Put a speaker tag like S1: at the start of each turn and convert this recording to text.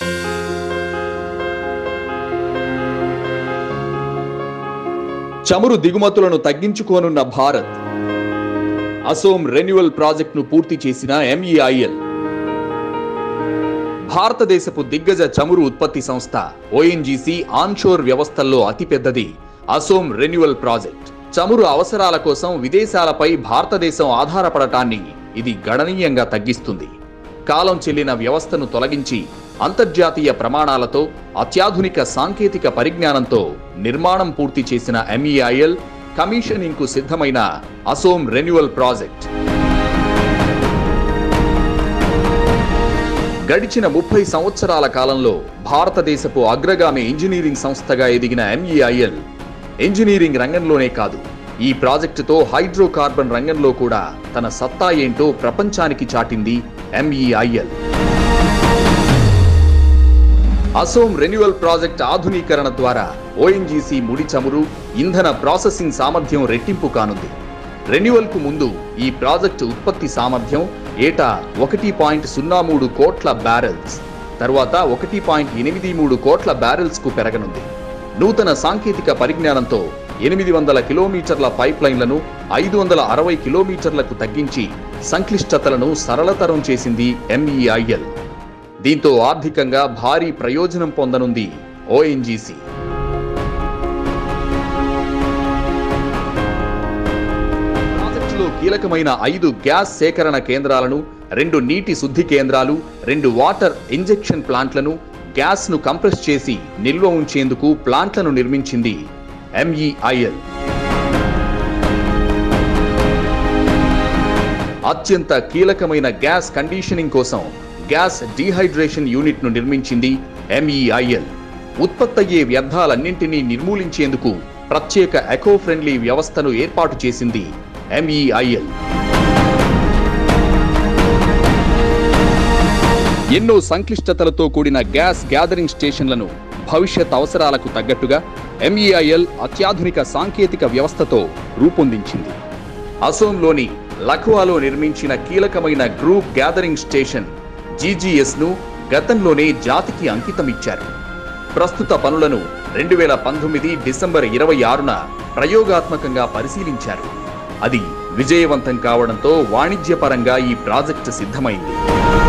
S1: చమురు దిగుమతులను తగ్గించుకోనున్న భారత్ అసోం రెన్యువల్ ప్రాజెక్టును పూర్తి చేసిన ఎంఈఐఎల్ భారతదేశపు దిగ్గజ చమురు ఉత్పత్తి సంస్థ ఓఎన్జీసీ ఆన్షోర్ వ్యవస్థల్లో అతిపెద్దది అసోం రెన్యువల్ ప్రాజెక్ట్ చమురు అవసరాల కోసం విదేశాలపై భారతదేశం ఆధారపడటాన్ని ఇది గణనీయంగా తగ్గిస్తుంది కాలం చెల్లిన వ్యవస్థను తొలగించి అంతర్జాతీయ ప్రమాణాలతో అత్యాధునిక సాంకేతిక పరిజ్ఞానంతో నిర్మాణం పూర్తి చేసిన ఎంఈఐఎల్ కమిషనింగ్ కు సిద్ధమైన అసోం రెన్యువల్ ప్రాజెక్ట్ గడిచిన ముప్పై సంవత్సరాల కాలంలో భారతదేశపు అగ్రగామి ఇంజనీరింగ్ సంస్థగా ఎదిగిన ఎంఈఐఎల్ ఇంజనీరింగ్ రంగంలోనే కాదు ఈ ప్రాజెక్టుతో హైడ్రోకార్బన్ రంగంలో కూడా తన సత్తా ఏంటో ప్రపంచానికి చాటింది ఎంఈఐఎల్ అసోం రెన్యువల్ ప్రాజెక్ట్ ఆధునీకరణ ద్వారా ఓఎన్జీసీ ముడి చమురు ఇంధన ప్రాసెసింగ్ సామర్థ్యం రెట్టింపు కానుంది రెన్యువల్ కు ముందు ఈ ప్రాజెక్టు ఉత్పత్తి సామర్థ్యం ఏటా ఒకటి పాయింట్ సున్నా మూడు కోట్ల బ్యారెల్స్ తర్వాత ఒకటి పాయింట్ ఎనిమిది మూడు కోట్ల బ్యారెల్స్ కు పెరగనుంది నూతన సాంకేతిక పరిజ్ఞానంతో ఎనిమిది వందల కిలోమీటర్ల పైప్ లైన్లను ఐదు వందల అరవై కిలోమీటర్లకు తగ్గించి సంక్లిష్టతలను సరళతరం చేసింది ఎంఈఐఎల్ దీంతో ఆర్థికంగా భారీ ప్రయోజనం పొందనుంది ఓఎన్జీసీ ప్రాజెక్టులో కీలకమైన ఐదు గ్యాస్ సేకరణ కేంద్రాలను రెండు నీటి శుద్ధి కేంద్రాలు రెండు వాటర్ ఇంజెక్షన్ ప్లాంట్లను గ్యాస్ ను కంప్రెస్ చేసి నిల్వ ఉంచేందుకు ప్లాంట్లను నిర్మించింది ఎంఈఐఎల్ అత్యంత కీలకమైన గ్యాస్ కండిషనింగ్ కోసం గ్యాస్ డీహైడ్రేషన్ యూనిట్ ను నిర్మించింది ఎంఈఐఎల్ ఉత్పత్తయ్యే వ్యర్థాలన్నింటినీ నిర్మూలించేందుకు ప్రత్యేక ఎకో ఫ్రెండ్లీ వ్యవస్థను ఏర్పాటు చేసింది ఎంఈఐఎల్ ఎన్నో సంక్లిష్టతలతో కూడిన గ్యాస్ గ్యాదరింగ్ స్టేషన్లను భవిష్యత్ అవసరాలకు తగ్గట్టుగా ఎంఈఐఎల్ అత్యాధునిక సాంకేతిక వ్యవస్థతో రూపొందించింది అసోంలోని లఖువాలో నిర్మించిన కీలకమైన గ్రూప్ గ్యాదరింగ్ స్టేషన్ జీజీఎస్ ను గతంలోనే జాతికి అంకితమిచ్చారు ప్రస్తుత పనులను రెండు వేల పంతొమ్మిది డిసెంబర్ ఇరవై ఆరున ప్రయోగాత్మకంగా పరిశీలించారు అది విజయవంతం కావడంతో వాణిజ్యపరంగా ఈ ప్రాజెక్టు సిద్ధమైంది